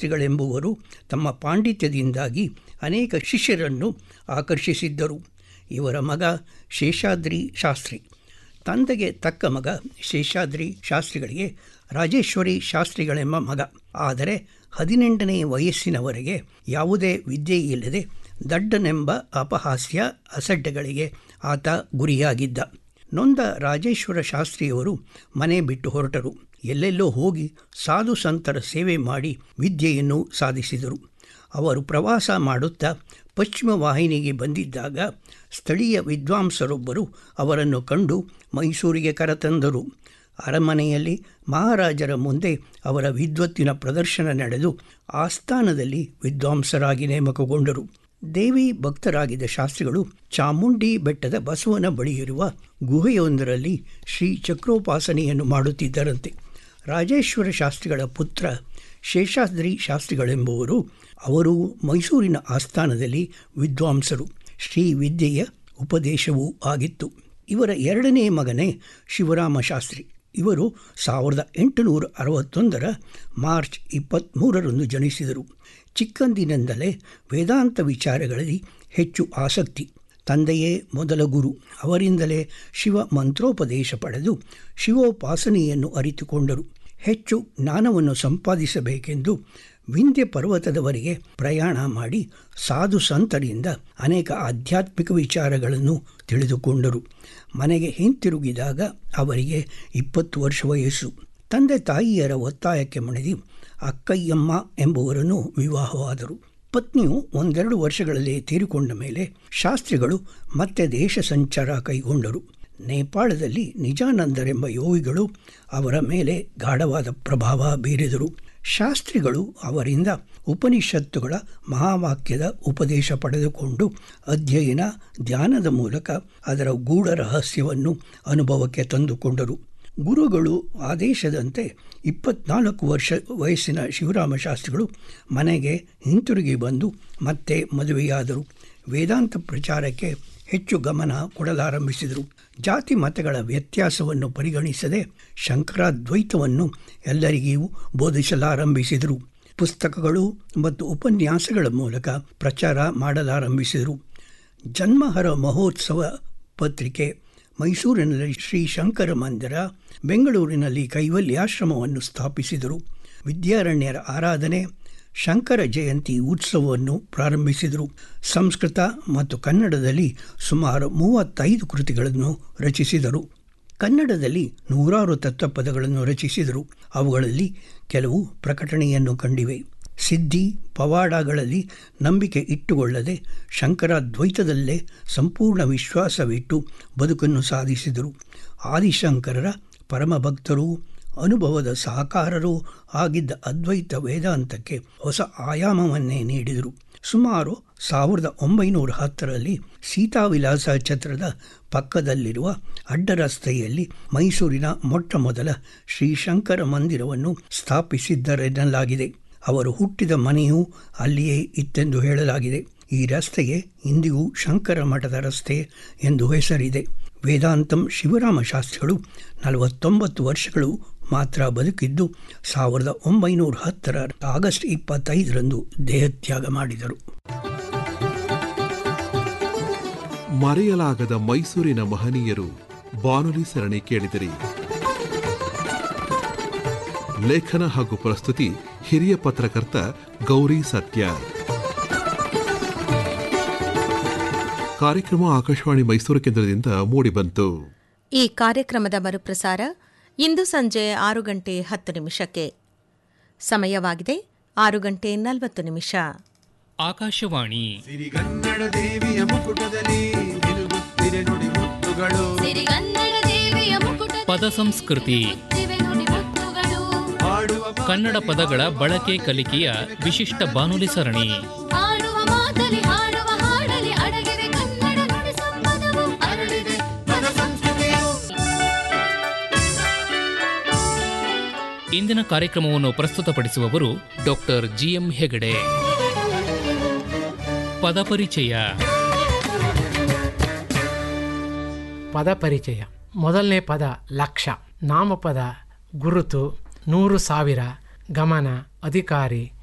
ಶಾಸ್ತ್ರಿಗಳೆಂಬುವರು ತಮ್ಮ ಪಾಂಡಿತ್ಯದಿಂದಾಗಿ ಅನೇಕ ಶಿಷ್ಯರನ್ನು ಆಕರ್ಷಿಸಿದ್ದರು ಇವರ ಮಗ ಶೇಷಾದ್ರಿ ಶಾಸ್ತ್ರಿ ತಂದೆಗೆ ತಕ್ಕ ಮಗ ಶೇಷಾದ್ರಿ ಶಾಸ್ತ್ರಿಗಳಿಗೆ ರಾಜೇಶ್ವರಿ ಶಾಸ್ತ್ರಿಗಳೆಂಬ ಮಗ ಆದರೆ ಹದಿನೆಂಟನೇ ವಯಸ್ಸಿನವರೆಗೆ ಯಾವುದೇ ವಿದ್ಯೆ ಇಲ್ಲದೆ ದಡ್ಡನೆಂಬ ಅಪಹಾಸ್ಯ ಅಸಡ್ಡೆಗಳಿಗೆ ಆತ ಗುರಿಯಾಗಿದ್ದ ನೊಂದ ರಾಜೇಶ್ವರ ಶಾಸ್ತ್ರಿಯವರು ಮನೆ ಬಿಟ್ಟು ಹೊರಟರು ಎಲ್ಲೆಲ್ಲೋ ಹೋಗಿ ಸಾಧು ಸಂತರ ಸೇವೆ ಮಾಡಿ ವಿದ್ಯೆಯನ್ನು ಸಾಧಿಸಿದರು ಅವರು ಪ್ರವಾಸ ಮಾಡುತ್ತಾ ಪಶ್ಚಿಮ ವಾಹಿನಿಗೆ ಬಂದಿದ್ದಾಗ ಸ್ಥಳೀಯ ವಿದ್ವಾಂಸರೊಬ್ಬರು ಅವರನ್ನು ಕಂಡು ಮೈಸೂರಿಗೆ ಕರೆತಂದರು ಅರಮನೆಯಲ್ಲಿ ಮಹಾರಾಜರ ಮುಂದೆ ಅವರ ವಿದ್ವತ್ತಿನ ಪ್ರದರ್ಶನ ನಡೆದು ಆಸ್ಥಾನದಲ್ಲಿ ವಿದ್ವಾಂಸರಾಗಿ ನೇಮಕಗೊಂಡರು ದೇವಿ ಭಕ್ತರಾಗಿದ್ದ ಶಾಸ್ತ್ರಿಗಳು ಚಾಮುಂಡಿ ಬೆಟ್ಟದ ಬಸವನ ಬಳಿಯಿರುವ ಗುಹೆಯೊಂದರಲ್ಲಿ ಶ್ರೀ ಚಕ್ರೋಪಾಸನೆಯನ್ನು ಮಾಡುತ್ತಿದ್ದರಂತೆ ರಾಜೇಶ್ವರ ಶಾಸ್ತ್ರಿಗಳ ಪುತ್ರ ಶೇಷಾದ್ರಿ ಶಾಸ್ತ್ರಿಗಳೆಂಬುವರು ಅವರು ಮೈಸೂರಿನ ಆಸ್ಥಾನದಲ್ಲಿ ವಿದ್ವಾಂಸರು ಶ್ರೀ ವಿದ್ಯೆಯ ಉಪದೇಶವೂ ಆಗಿತ್ತು ಇವರ ಎರಡನೇ ಮಗನೇ ಶಿವರಾಮ ಶಾಸ್ತ್ರಿ ಇವರು ಸಾವಿರದ ಎಂಟುನೂರ ಅರವತ್ತೊಂದರ ಮಾರ್ಚ್ ಇಪ್ಪತ್ತ್ಮೂರರಂದು ಜನಿಸಿದರು ಚಿಕ್ಕಂದಿನಿಂದಲೇ ವೇದಾಂತ ವಿಚಾರಗಳಲ್ಲಿ ಹೆಚ್ಚು ಆಸಕ್ತಿ ತಂದೆಯೇ ಮೊದಲ ಗುರು ಅವರಿಂದಲೇ ಶಿವ ಮಂತ್ರೋಪದೇಶ ಪಡೆದು ಶಿವೋಪಾಸನೆಯನ್ನು ಅರಿತುಕೊಂಡರು ಹೆಚ್ಚು ಜ್ಞಾನವನ್ನು ಸಂಪಾದಿಸಬೇಕೆಂದು ವಿಂಧ್ಯ ಪರ್ವತದವರೆಗೆ ಪ್ರಯಾಣ ಮಾಡಿ ಸಾಧು ಸಂತರಿಂದ ಅನೇಕ ಆಧ್ಯಾತ್ಮಿಕ ವಿಚಾರಗಳನ್ನು ತಿಳಿದುಕೊಂಡರು ಮನೆಗೆ ಹಿಂತಿರುಗಿದಾಗ ಅವರಿಗೆ ಇಪ್ಪತ್ತು ವರ್ಷ ವಯಸ್ಸು ತಂದೆ ತಾಯಿಯರ ಒತ್ತಾಯಕ್ಕೆ ಮಣಿದಿ ಅಕ್ಕಯ್ಯಮ್ಮ ಎಂಬುವರನ್ನು ವಿವಾಹವಾದರು ಪತ್ನಿಯು ಒಂದೆರಡು ವರ್ಷಗಳಲ್ಲಿ ತೀರಿಕೊಂಡ ಮೇಲೆ ಶಾಸ್ತ್ರಿಗಳು ಮತ್ತೆ ದೇಶ ಸಂಚಾರ ಕೈಗೊಂಡರು ನೇಪಾಳದಲ್ಲಿ ನಿಜಾನಂದರೆಂಬ ಯೋಗಿಗಳು ಅವರ ಮೇಲೆ ಗಾಢವಾದ ಪ್ರಭಾವ ಬೀರಿದರು ಶಾಸ್ತ್ರಿಗಳು ಅವರಿಂದ ಉಪನಿಷತ್ತುಗಳ ಮಹಾವಾಕ್ಯದ ಉಪದೇಶ ಪಡೆದುಕೊಂಡು ಅಧ್ಯಯನ ಧ್ಯಾನದ ಮೂಲಕ ಅದರ ಗೂಢ ರಹಸ್ಯವನ್ನು ಅನುಭವಕ್ಕೆ ತಂದುಕೊಂಡರು ಗುರುಗಳು ಆದೇಶದಂತೆ ಇಪ್ಪತ್ನಾಲ್ಕು ವರ್ಷ ವಯಸ್ಸಿನ ಶಿವರಾಮ ಶಾಸ್ತ್ರಿಗಳು ಮನೆಗೆ ಹಿಂತಿರುಗಿ ಬಂದು ಮತ್ತೆ ಮದುವೆಯಾದರು ವೇದಾಂತ ಪ್ರಚಾರಕ್ಕೆ ಹೆಚ್ಚು ಗಮನ ಕೊಡಲಾರಂಭಿಸಿದರು ಜಾತಿ ಮತಗಳ ವ್ಯತ್ಯಾಸವನ್ನು ಪರಿಗಣಿಸದೆ ಶಂಕರಾದ್ವೈತವನ್ನು ಎಲ್ಲರಿಗೂ ಬೋಧಿಸಲಾರಂಭಿಸಿದರು ಪುಸ್ತಕಗಳು ಮತ್ತು ಉಪನ್ಯಾಸಗಳ ಮೂಲಕ ಪ್ರಚಾರ ಮಾಡಲಾರಂಭಿಸಿದರು ಜನ್ಮಹರ ಮಹೋತ್ಸವ ಪತ್ರಿಕೆ ಮೈಸೂರಿನಲ್ಲಿ ಶ್ರೀ ಶಂಕರ ಮಂದಿರ ಬೆಂಗಳೂರಿನಲ್ಲಿ ಕೈವಲ್ಯಾಶ್ರಮವನ್ನು ಸ್ಥಾಪಿಸಿದರು ವಿದ್ಯಾರಣ್ಯರ ಆರಾಧನೆ ಶಂಕರ ಜಯಂತಿ ಉತ್ಸವವನ್ನು ಪ್ರಾರಂಭಿಸಿದರು ಸಂಸ್ಕೃತ ಮತ್ತು ಕನ್ನಡದಲ್ಲಿ ಸುಮಾರು ಮೂವತ್ತೈದು ಕೃತಿಗಳನ್ನು ರಚಿಸಿದರು ಕನ್ನಡದಲ್ಲಿ ನೂರಾರು ತತ್ವಪದಗಳನ್ನು ರಚಿಸಿದರು ಅವುಗಳಲ್ಲಿ ಕೆಲವು ಪ್ರಕಟಣೆಯನ್ನು ಕಂಡಿವೆ ಸಿದ್ಧಿ ಪವಾಡಗಳಲ್ಲಿ ನಂಬಿಕೆ ಇಟ್ಟುಕೊಳ್ಳದೆ ಶಂಕರಾದ್ವೈತದಲ್ಲೇ ಸಂಪೂರ್ಣ ವಿಶ್ವಾಸವಿಟ್ಟು ಬದುಕನ್ನು ಸಾಧಿಸಿದರು ಆದಿಶಂಕರರ ಪರಮಭಕ್ತರೂ ಅನುಭವದ ಸಹಕಾರರೂ ಆಗಿದ್ದ ಅದ್ವೈತ ವೇದಾಂತಕ್ಕೆ ಹೊಸ ಆಯಾಮವನ್ನೇ ನೀಡಿದರು ಸುಮಾರು ಸಾವಿರದ ಒಂಬೈನೂರ ಹತ್ತರಲ್ಲಿ ಸೀತಾವಿಲಾಸ ಛತ್ರದ ಪಕ್ಕದಲ್ಲಿರುವ ಅಡ್ಡರಸ್ತೆಯಲ್ಲಿ ಮೈಸೂರಿನ ಮೊಟ್ಟ ಮೊದಲ ಶ್ರೀಶಂಕರ ಮಂದಿರವನ್ನು ಸ್ಥಾಪಿಸಿದ್ದರೆನ್ನಲಾಗಿದೆ ಅವರು ಹುಟ್ಟಿದ ಮನೆಯೂ ಅಲ್ಲಿಯೇ ಇತ್ತೆಂದು ಹೇಳಲಾಗಿದೆ ಈ ರಸ್ತೆಗೆ ಇಂದಿಗೂ ಶಂಕರ ಮಠದ ರಸ್ತೆ ಎಂದು ಹೆಸರಿದೆ ವೇದಾಂತಂ ಶಿವರಾಮ ಶಾಸ್ತ್ರಿಗಳು ನಲವತ್ತೊಂಬತ್ತು ವರ್ಷಗಳು ಮಾತ್ರ ಬದುಕಿದ್ದು ಸಾವಿರದ ಒಂಬೈನೂರ ಹತ್ತರ ಆಗಸ್ಟ್ ಇಪ್ಪತ್ತೈದರಂದು ದೇಹತ್ಯಾಗ ಮಾಡಿದರು ಮರೆಯಲಾಗದ ಮೈಸೂರಿನ ಮಹನೀಯರು ಬಾನುಲಿ ಸರಣಿ ಕೇಳಿದಿರಿ ಲೇಖನ ಹಾಗೂ ಪ್ರಸ್ತುತಿ ಹಿರಿಯ ಪತ್ರಕರ್ತ ಗೌರಿ ಸತ್ಯ ಕಾರ್ಯಕ್ರಮ ಆಕಾಶವಾಣಿ ಮೈಸೂರು ಕೇಂದ್ರದಿಂದ ಮೂಡಿಬಂತು ಈ ಕಾರ್ಯಕ್ರಮದ ಮರುಪ್ರಸಾರ ಇಂದು ಸಂಜೆ ಆರು ಗಂಟೆ ಹತ್ತು ನಿಮಿಷಕ್ಕೆ ಸಮಯವಾಗಿದೆ ಆರು ಗಂಟೆ ನಲವತ್ತು ನಿಮಿಷ ಆಕಾಶವಾಣಿ ಸಿರಿಗನ್ನಡ ದೇವಿಯ ಮುಕುಟದಲ್ಲಿ ನಿಲುಗುತ್ತಿರೆ ನುಡಿ ಮುತ್ತುಗಳು ಸಿರಿಗನ್ನಡ ದೇವಿಯ ಮುಕುಟ ಪದ ಸಂಸ್ಕೃತಿ ದಿವೆ ನುಡಿ ಮುತ್ತುಗಳು ಹಾಡುವ ಕನ್ನಡ ಪದಗಳ ಬಳಕೆ ಕಲಿಕೆಯ ವಿಶಿಷ್ಟ ಬಾನುಲಿ ಸರಣಿ ಹಾಡುವ ಮಾತಲಿ ಹಾಡುವ ಹಾಡಲಿ ಅಡಗಿವೆ ಕನ್ನಡ ನುಡಿ ಸಂಪದವು ಅರಳಿದೆ ಪದ ಸಂಸ್ಕೃತಿಯು ಇಂದಿನ ಕಾರ್ಯಕ್ರಮವನ್ನು ಪ್ರಸ್ತುತಪಡಿಸುವವರು ಡಾಕ್ಟರ್ ಜಿಎಂ ಹೆಗಡೆ ಪದಪರಿಚಯ ಪದ ಪರಿಚಯ ಮೊದಲನೇ ಪದ ಲಕ್ಷ ನಾಮಪದ ಗುರುತು ನೂರು ಸಾವಿರ ಗಮನ ಅಧಿಕಾರಿ